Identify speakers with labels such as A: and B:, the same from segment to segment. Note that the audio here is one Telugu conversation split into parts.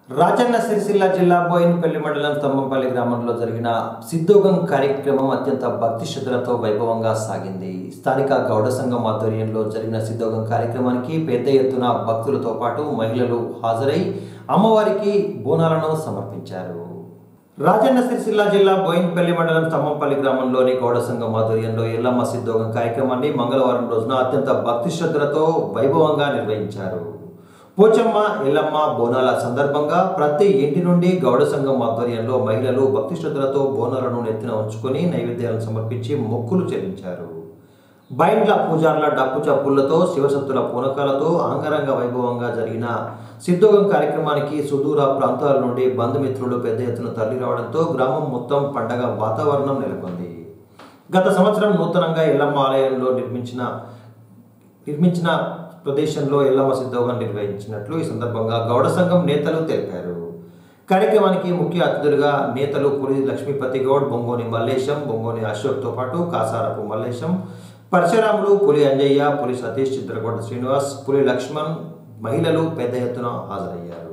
A: రాజన్న సిరిసిల్ల జిల్లా బోయినపల్లి మండలం స్తంభంపల్లి గ్రామంలో జరిగిన సిద్ధోగం కార్యక్రమం అత్యంత భక్తి శ్రద్ధలతో వైభవంగా సాగింది స్థానిక గౌడ సంఘం ఆధ్వర్యంలో జరిగిన సిద్ధోగం కార్యక్రమానికి పెద్ద ఎత్తున భక్తులతో పాటు మహిళలు హాజరై అమ్మవారికి బోనాలను సమర్పించారు రాజన్న సిరిసిల్ల జిల్లా బోయినపల్లి మండలం స్తంభంపల్లి గ్రామంలోని గౌడ సంఘం ఆధ్వర్యంలో ఎల్లమ్మ సిద్ధోగం కార్యక్రమాన్ని మంగళవారం రోజున అత్యంత భక్తి శ్రద్ధలతో వైభవంగా నిర్వహించారు పోచమ్మ ఎల్లమ్మ బోనాల సందర్భంగా ప్రతి ఇంటి నుండి గౌడ సంఘం ఆధ్వర్యంలో మహిళలు భక్తి శ్రద్ధలతో బోనాలను నెత్తిన ఉంచుకొని నైవేద్యాలను సమర్పించి మొక్కులు చెల్లించారు బైండ్ల పూజార్ల డప్పు చప్పులతో శివశక్తుల పూనకాలతో అంగరంగ వైభవంగా జరిగిన సిద్ధోగం కార్యక్రమానికి సుదూర ప్రాంతాల నుండి బంధుమిత్రులు పెద్ద ఎత్తున తరలి రావడంతో గ్రామం మొత్తం పండగ వాతావరణం నెలకొంది గత సంవత్సరం నూతనంగా ఎల్లమ్మ ఆలయంలో నిర్మించిన నిర్మించిన ప్రదేశంలో ఎల్లమ్మ సిద్ధోగం నిర్వహించినట్లు ఈ సందర్భంగా గౌడ సంఘం నేతలు తెలిపారు కార్యక్రమానికి ముఖ్య అతిథులుగా నేతలు పులి లక్ష్మీపతి గౌడ్ బొంగోని మల్లేశం బొంగోని అశోక్తో పాటు కాసారపు మల్లేశం పరశురాములు పులి అంజయ్య పులి సతీష్ చిత్రకోట శ్రీనివాస్ పులి లక్ష్మణ్ మహిళలు పెద్ద ఎత్తున హాజరయ్యారు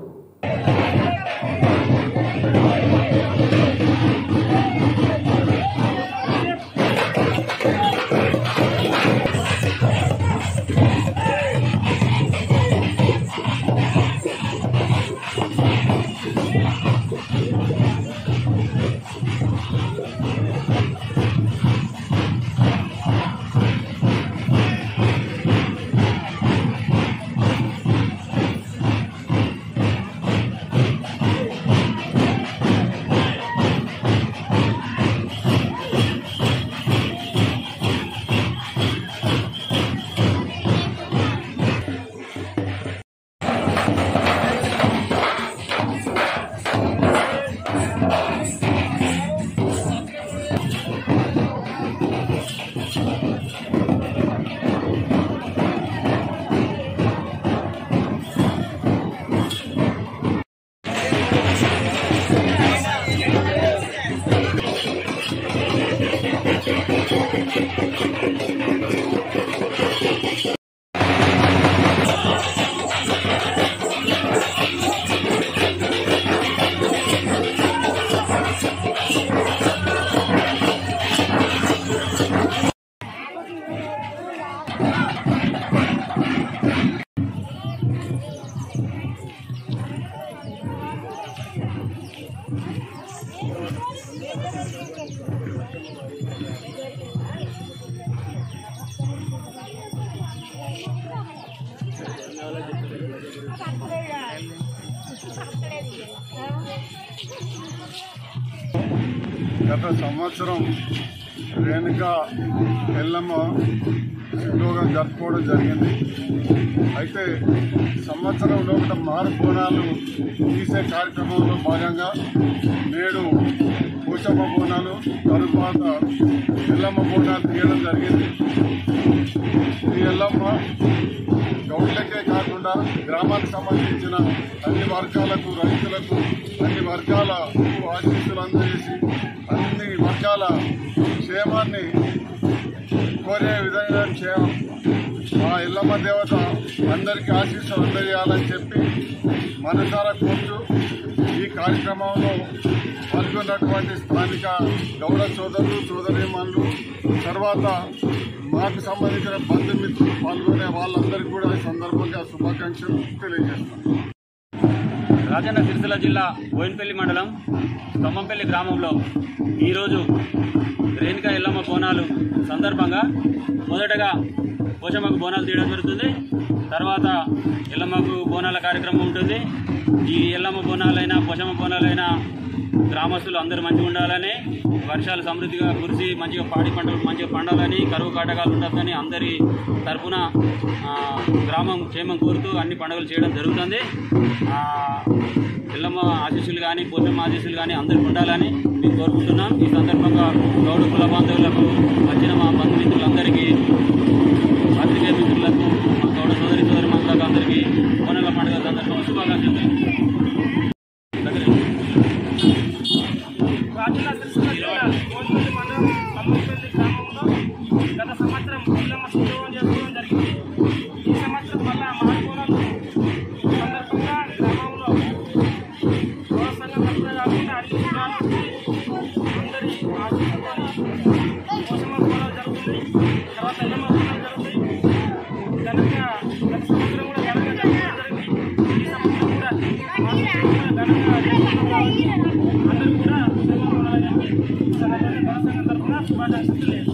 B: గత సంవత్సరం రేణుక ఎల్లమ్మ సిద్ధోగం జరుపుకోవడం జరిగింది అయితే సంవత్సరంలో ఒకటి మారు బోనాలు తీసే కార్యక్రమంలో భాగంగా నేడు పూచమ్మ బోనాలు తరువాత ఎల్లమ్మ బోనాలు తీయడం జరిగింది ఈ ఎల్లమ్మ గౌడ్లకే కాకుండా గ్రామానికి సంబంధించిన అన్ని వర్గాలకు రైతులకు అన్ని వర్గాలకు ఆశీస్సులు అందజేసి అన్ని వర్గాల క్షేమాన్ని కోరే విధంగా క్షేమ ఆ ఎల్లమ్మ దేవత అందరికీ ఆశీస్సులు అందజేయాలని చెప్పి మనసారా కోరుతూ ఈ కార్యక్రమంలో పాల్గొన్నటువంటి స్థానిక గౌడ సోదరులు సోదరీమణులు తర్వాత మాకు సంబంధించిన బంధుమిత్రులు పాల్గొనే వాళ్ళందరికీ కూడా ఈ సందర్భంగా శుభాకాంక్షలు తెలియజేస్తాను
C: రాజన్న సిరిసిల్ల జిల్లా బోయినపల్లి మండలం స్తంభంపల్లి గ్రామంలో ఈరోజు రేణుకా ఎల్లమ్మ బోనాలు సందర్భంగా మొదటగా పోషమ్మకు బోనాలు తీయడం జరుగుతుంది తర్వాత ఎల్లమ్మకు బోనాల కార్యక్రమం ఉంటుంది ఈ ఎల్లమ్మ బోనాలైనా పోషమ్మ బోనాలైనా గ్రామస్తులు అందరూ మంచిగా ఉండాలని వర్షాలు సమృద్ధిగా కురిసి మంచిగా పాడి పంటలు మంచిగా పండాలని కరువు కాటకాలు ఉండొద్దని అందరి తరపున ఆ, గ్రామం క్షేమం కోరుతూ అన్ని పండుగలు చేయడం జరుగుతుంది ఆ, ఎల్లమ్మ ఆశీస్సులు కానీ పోషమ్మ ఆశీస్సులు కానీ అందరికి ఉండాలని మేము కోరుకుంటున్నాం ఈ సందర్భంగా గౌడ కుల బాంధవులకు వచ్చిన మా బంధుమిత్రులందరికీ పాత్రికేయ మిత్రులకు మా గౌడ సోదరి సోదరి మందులకు అందరికీ బోనాల పండుగ సందర్భంగా శుభాకాంక్షలు దగ్గర
D: రాజన్న సిరిసిల్ల జిల్లా కోల్పల్లి మండలం అమ్మపల్లి గ్రామంలో గత సంవత్సరం పిల్లమ్మ సుయోగం చేసుకోవడం జరిగింది ఈ సంవత్సరం మళ్ళా మాడుకోవడం సందర్భంగా గ్రామంలో గౌరవ సంఘం తరఫున కాకుండా అన్ని కులాలు అందరి ఆశీస్సుతోని పోషమ్మ బోనాలు జరుగుతుంది తర్వాత ఎల్లమ్మ బోనాలు జరుగుతాయి ఘనంగా గత సంవత్సరం కూడా ఘనంగా జరగడం జరిగింది ఈ సంవత్సరం కూడా ఆశీస్సులు కూడా ఘనంగా జరుపుకుంటాం కాబట్టి అందరూ కూడా పోషమ్మ బోనాలు జరిపి సందర్భంగా గౌరవ సంఘం తరఫున శుభాకాంక్షలు తెలియజేస్తున్నాం